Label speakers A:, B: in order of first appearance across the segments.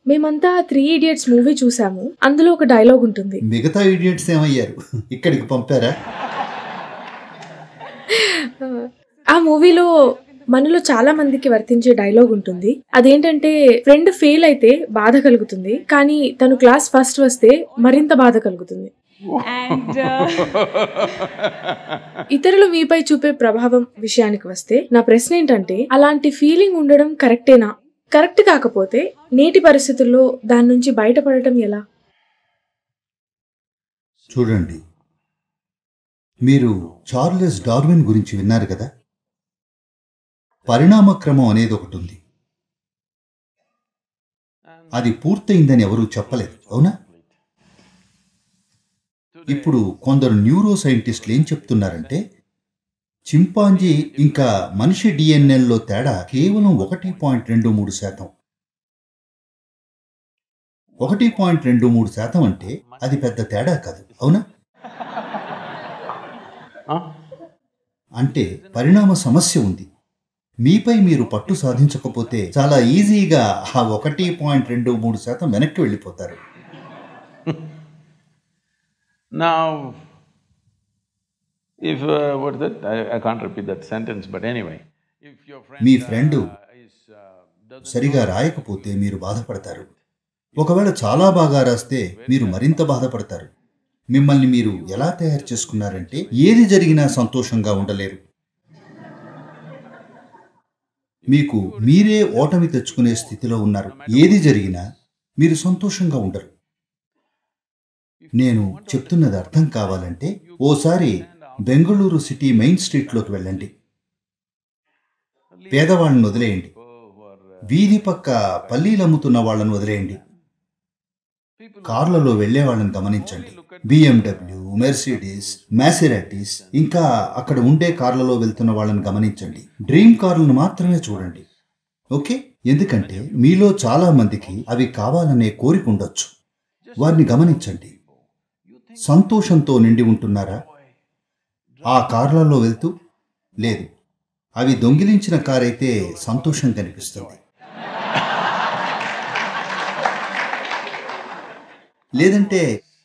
A: మేమంతా three idiots movie చూసాము అందులో ఒక డైలాగ్ ఉంటుంది
B: మిగతా ఇడియట్స్ ఏమయ్యారు ఇక్కడికి పంపారా
A: ఆ మూవీలో మనలో చాలా మందికి వర్తించే డైలాగ్ ఉంటుంది అదేంటంటే ఫ్రెండ్ ఫెయిల్ అయితే బాధ కలుగుతుంది కానీ తను క్లాస్ ఫస్ట్ వస్తే మరింత బాధ కలుగుతుంది
C: And uh,
A: ఇతరులు మీపై చూపే ప్రభావం విషయానికి వస్తే నా ప్రశ్న ఏంటంటే అలాంటి ఫీలింగ్ ఉండడం కరెక్టేనా కరెక్ట్ కాకపోతే నేటి పరిస్థితుల్లో దాని నుంచి బయటపడటం ఎలా
B: చూడండి మీరు చార్లెస్ డార్విన్ గురించి విన్నారు కదా పరిణామక్రమం అనేది ఒకటి ఉంది అది పూర్తయిందని ఎవరూ చెప్పలేదు అవునా ఇప్పుడు కొందరు న్యూరో సైంటిస్టులు ఏం చెప్తున్నారంటే చింపాంజీ ఇంకా మనిషి డిఎన్ఏల్లో తేడా కేవలం ఒకటి పాయింట్ రెండు మూడు శాతం ఒకటి పాయింట్ రెండు మూడు శాతం అంటే అది పెద్ద తేడా కాదు అవునా అంటే పరిణామ సమస్య ఉంది మీపై మీరు పట్టు సాధించకపోతే చాలా ఈజీగా ఆ ఒకటి పాయింట్ రెండు మూడు శాతం వెనక్కి వెళ్ళిపోతారు
D: Now, if, uh, what is that? I, I can't repeat that sentence, but anyway, if your friend.
B: మీ friend
D: uh, is, uh, doesn't
B: సరిగా రాయకపోతే మీరు బాధపడతారు ఒకవేళ చాలా బాగా రాస్తే మీరు మరింత బాధపడతారు మిమ్మల్ని మీరు ఎలా తయారు చేసుకున్నారంటే ఏది జరిగినా సంతోషంగా ఉండలేరు మీకు మీరే ఓటమి తెచ్చుకునే స్థితిలో ఉన్నారు ఏది జరిగినా మీరు సంతోషంగా ఉండరు నేను చెప్తున్నది అర్థం కావాలంటే ఓసారి బెంగళూరు సిటీ మెయిన్ స్ట్రీట్లోకి వెళ్ళండి పేదవాళ్ళని వదిలేయండి వీధి పక్క పల్లీలు అమ్ముతున్న వాళ్ళని వదిలేయండి కార్లలో వెళ్లే వాళ్ళని గమనించండి బిఎండబ్ల్యూ మెర్సిడీస్ మ్యాసిరాటిస్ ఇంకా అక్కడ ఉండే కార్లలో వెళ్తున్న వాళ్ళని గమనించండి డ్రీమ్ కార్లను మాత్రమే చూడండి ఓకే ఎందుకంటే మీలో చాలా మందికి అవి కావాలనే కోరిక ఉండొచ్చు వారిని గమనించండి సంతోషంతో నిండి ఉంటున్నారా ఆ కార్లలో వెళ్తూ లేదు అవి దొంగిలించిన కార్ అయితే సంతోషం కనిపిస్తుంది లేదంటే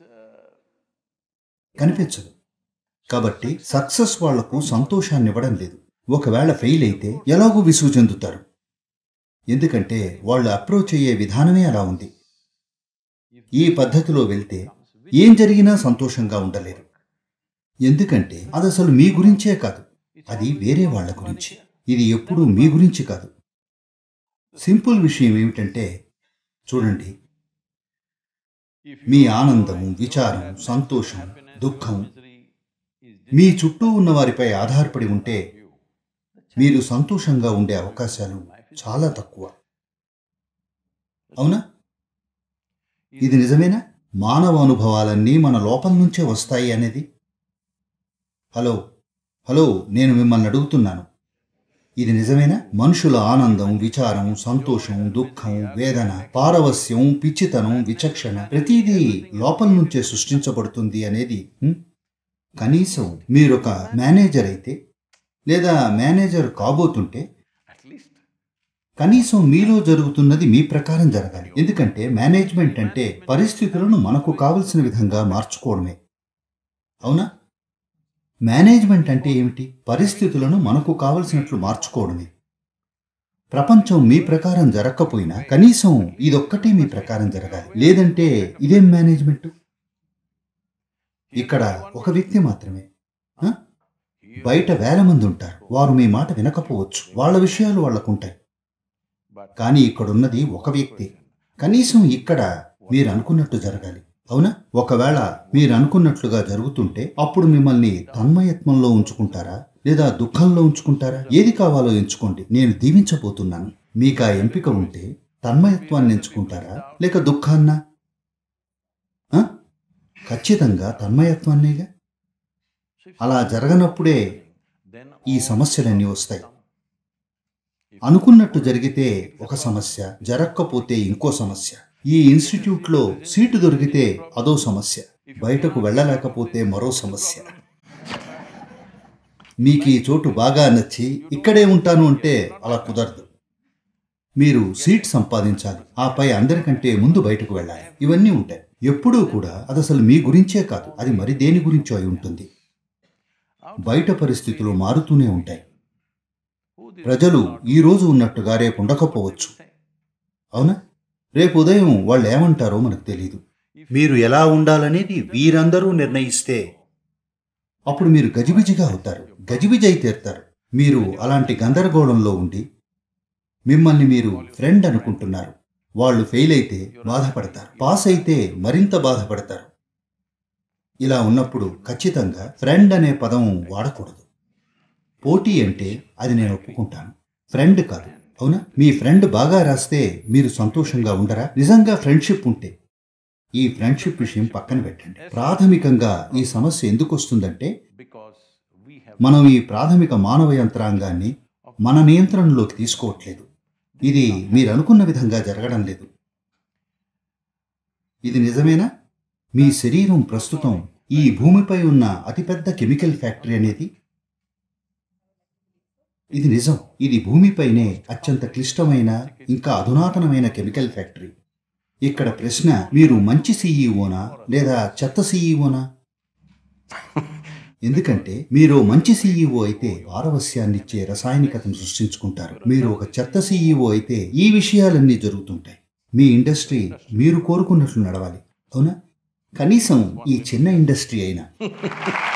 B: కనిపించదు కాబట్టి సక్సెస్ వాళ్లకు సంతోషాన్ని ఇవ్వడం లేదు ఒకవేళ ఫెయిల్ అయితే ఎలాగో విసుగు చెందుతారు ఎందుకంటే వాళ్ళు అప్రోచ్ అయ్యే విధానమే అలా ఉంది ఈ పద్ధతిలో వెళ్తే ఏం జరిగినా సంతోషంగా ఉండలేరు ఎందుకంటే అది అసలు మీ గురించే కాదు అది వేరే వాళ్ళ గురించి ఇది ఎప్పుడూ మీ గురించి కాదు సింపుల్ విషయం ఏమిటంటే చూడండి మీ ఆనందం విచారం సంతోషం దుఃఖం మీ చుట్టూ ఉన్న వారిపై ఆధారపడి ఉంటే మీరు సంతోషంగా ఉండే అవకాశాలు చాలా తక్కువ అవునా ఇది నిజమేనా మానవ అనుభవాలన్నీ మన లోపల నుంచే వస్తాయి అనేది హలో హలో నేను మిమ్మల్ని అడుగుతున్నాను ఇది నిజమేనా మనుషుల ఆనందం విచారం సంతోషం దుఃఖం వేదన పారవస్యం పిచ్చితనం విచక్షణ ప్రతిదీ లోపల నుంచే సృష్టించబడుతుంది అనేది హ్మ్? కనీసం మీరొక మేనేజర్ అయితే లేదా మేనేజర్ కాబోతుంటే కనీసం మీలో జరుగుతున్నది మీ ప్రకారం జరగాలి ఎందుకంటే మేనేజ్మెంట్ అంటే పరిస్థితులను మనకు కావలసిన విధంగా మార్చుకోవడమే అవునా మేనేజ్మెంట్ అంటే ఏమిటి పరిస్థితులను మనకు కావలసినట్లు మార్చుకోవడమే ప్రపంచం మీ ప్రకారం జరగకపోయినా కనీసం ఇదొక్కటే మీ ప్రకారం జరగాలి లేదంటే ఇదేం మేనేజ్మెంట్ ఇక్కడ ఒక వ్యక్తి మాత్రమే ఆ? బయట వేల మంది ఉంటారు వారు మీ మాట వినకపోవచ్చు వాళ్ళ విషయాలు వాళ్ళకుంటాయి కానీ ఇక్కడున్నది ఒక వ్యక్తి కనీసం ఇక్కడ మీరు అనుకున్నట్టు జరగాలి అవునా ఒకవేళ మీరు అనుకున్నట్లుగా జరుగుతుంటే అప్పుడు మిమ్మల్ని తన్మయత్వంలో ఉంచుకుంటారా లేదా దుఃఖంలో ఉంచుకుంటారా ఏది కావాలో ఎంచుకోండి నేను దీవించబోతున్నాను మీకు ఆ ఎంపిక ఉంటే తన్మయత్వాన్ని ఎంచుకుంటారా లేక దుఃఖాన్నా ఆ? ఖచ్చితంగా తన్మయత్వాన్నేగా అలా జరగనప్పుడే ఈ సమస్యలన్నీ వస్తాయి అనుకున్నట్టు జరిగితే ఒక సమస్య జరగకపోతే ఇంకో సమస్య ఈ ఇన్స్టిట్యూట్లో సీటు దొరికితే అదో సమస్య బయటకు వెళ్ళలేకపోతే మరో సమస్య మీకు ఈ చోటు బాగా నచ్చి ఇక్కడే ఉంటాను అంటే అలా కుదరదు మీరు సీట్ సంపాదించాలి ఆపై అందరికంటే ముందు బయటకు వెళ్ళాలి ఇవన్నీ ఉంటాయి ఎప్పుడూ కూడా అది అసలు మీ గురించే కాదు అది మరి దేని గురించో అయి ఉంటుంది బయట పరిస్థితులు మారుతూనే ఉంటాయి ప్రజలు ఈ రోజు ఉన్నట్టుగా రేపు ఉండకపోవచ్చు అవునా రేపు ఉదయం వాళ్ళు ఏమంటారో మనకు తెలియదు మీరు ఎలా ఉండాలనేది వీరందరూ నిర్ణయిస్తే అప్పుడు మీరు గజిబిజిగా అవుతారు గజిబిజి అయి తీరుతారు మీరు అలాంటి గందరగోళంలో ఉండి మిమ్మల్ని మీరు ఫ్రెండ్ అనుకుంటున్నారు వాళ్ళు ఫెయిల్ అయితే బాధపడతారు పాస్ అయితే మరింత బాధపడతారు ఇలా ఉన్నప్పుడు ఖచ్చితంగా ఫ్రెండ్ అనే పదం వాడకూడదు పోటీ అంటే అది నేను ఒప్పుకుంటాను ఫ్రెండ్ కాదు అవునా మీ ఫ్రెండ్ బాగా రాస్తే మీరు సంతోషంగా ఉండరా నిజంగా ఫ్రెండ్షిప్ ఉంటే ఈ ఫ్రెండ్షిప్ విషయం పక్కన పెట్టండి ప్రాథమికంగా ఈ సమస్య ఎందుకు వస్తుందంటే
D: because we have
B: మనం ఈ ప్రాథమిక మానవ యంత్రాంగాన్ని మన నియంత్రణలోకి తీసుకోవట్లేదు ఇది మీరు అనుకున్న విధంగా జరగడం లేదు ఇది నిజమేనా మీ శరీరం ప్రస్తుతం ఈ భూమిపై ఉన్న అతిపెద్ద కెమికల్ ఫ్యాక్టరీ అనేది ఇది నిజం ఇది భూమిపైనే అత్యంత క్లిష్టమైన ఇంకా అధునాతనమైన కెమికల్ ఫ్యాక్టరీ ఇక్కడ ప్రశ్న మీరు మంచి సీఈఓనా లేదా చెత్త సీఈఓనా ఎందుకంటే మీరు మంచి సీఈఓ అయితే పారవస్యాన్నిచ్చే రసాయనికతను సృష్టించుకుంటారు మీరు ఒక చెత్త సీఈఓ అయితే ఈ విషయాలన్నీ జరుగుతుంటాయి మీ ఇండస్ట్రీ మీరు కోరుకున్నట్లు నడవాలి అవునా కనీసం ఈ చిన్న ఇండస్ట్రీ అయినా